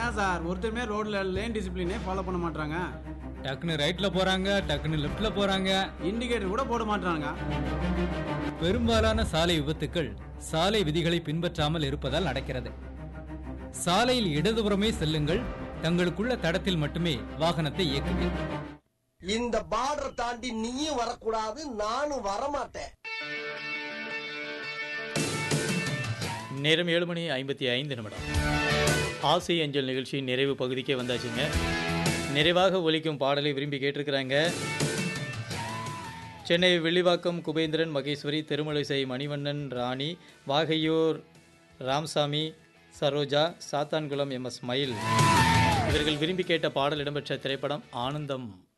ஏன் சார் ஒருத்தருமே ரோட்ல லேன் டிசிப்ளினே ஃபாலோ பண்ண மாட்டாங்க டக்குன்னு ரைட்ல போறாங்க டக்குன்னு லெஃப்ட்ல போறாங்க இண்டிகேட்டர் கூட போட மாட்டாங்க பெரும்பாலான சாலை விபத்துக்கள் சாலை விதிகளை பின்பற்றாமல் இருப்பதால் நடக்கிறது சாலையில் இடதுபுறமே செல்லுங்கள் தங்களுக்குள்ள தடத்தில் மட்டுமே வாகனத்தை இயக்குங்கள் இந்த பார்டர் தாண்டி நீயும் வரக்கூடாது நானும் வரமாட்டேன் நேரம் ஏழு மணி ஐம்பத்தி ஐந்து நிமிடம் ஆசை அஞ்சல் நிகழ்ச்சி நிறைவு பகுதிக்கே வந்தாச்சுங்க நிறைவாக ஒலிக்கும் பாடலை விரும்பி கேட்டிருக்கிறாங்க சென்னை வெள்ளிவாக்கம் குபேந்திரன் மகேஸ்வரி திருமலைசை மணிவண்ணன் ராணி வாகையூர் ராம்சாமி சரோஜா சாத்தான்குளம் எம் எஸ் மயில் இவர்கள் விரும்பி கேட்ட பாடல் இடம்பெற்ற திரைப்படம் ஆனந்தம்